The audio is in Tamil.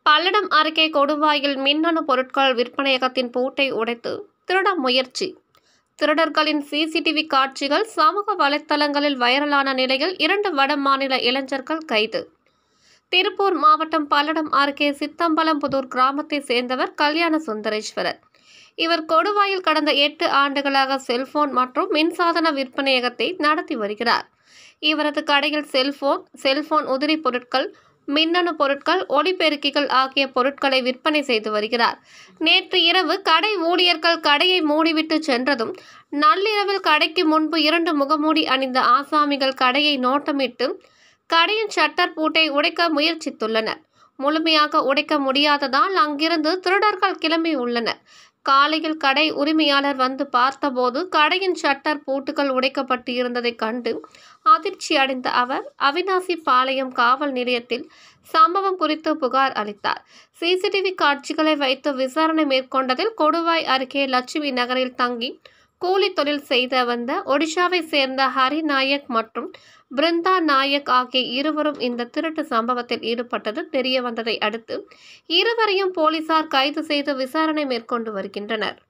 பல்லடம் அருகே கொடுவாயில் மின்னணு பொருட்கள் விற்பனையகத்தின் பூட்டை உடைத்து திருட முயற்சி திருடர்களின் சிசிடிவி காட்சிகள் சமூக வலைத்தளங்களில் வைரலான நிலையில் இரண்டு வட மாநில இளைஞர்கள் கைது திருப்பூர் மாவட்டம் பல்லடம் அருகே சித்தம்பலம்புதூர் கிராமத்தைச் சேர்ந்தவர் கல்யாண சுந்தரேஸ்வரர் இவர் கொடுவாயில் கடந்த எட்டு ஆண்டுகளாக செல்போன் மற்றும் மின்சாதன விற்பனையகத்தை நடத்தி வருகிறார் இவரது கடையில் செல்போன் செல்போன் உதிரி பொருட்கள் மின்னணு பொருட்கள் ஒலிபெருக்கிகள் ஆகிய பொருட்களை விற்பனை செய்து வருகிறார் நேற்று இரவு கடை ஊழியர்கள் கடையை மூடிவிட்டு சென்றதும் நள்ளிரவில் கடைக்கு முன்பு இரண்டு முகமூடி அணிந்த ஆசாமிகள் கடையை நோட்டமிட்டு கடையின் ஷட்டர் பூட்டை உடைக்க முயற்சித்துள்ளனர் முழுமையாக உடைக்க முடியாததால் அங்கிருந்து திருடர்கள் கிளம்பியுள்ளனர் காலையில் கடை உரிமையாளர் வந்து பார்த்தபோது கடையின் ஷட்டர் பூட்டுகள் உடைக்கப்பட்டு இருந்ததைக் கண்டு அதிர்ச்சி அடைந்த அவர் அவினாசி பாளையம் காவல் நிலையத்தில் சம்பவம் குறித்து புகார் அளித்தார் சிசிடிவி காட்சிகளை வைத்து விசாரணை மேற்கொண்டதில் கொடுவாய் அருகே லட்சுமி நகரில் தங்கி கூலி தொழில் செய்த வந்த ஒடிஷாவை சேர்ந்த ஹரி நாயக் மற்றும் பிருந்தா நாயக் ஆகிய இருவரும் இந்த திருட்டு சம்பவத்தில் ஈடுபட்டது தெரிய வந்ததை அடுத்து இருவரையும் போலீசார் கைது செய்து விசாரணை மேற்கொண்டு வருகின்றனர்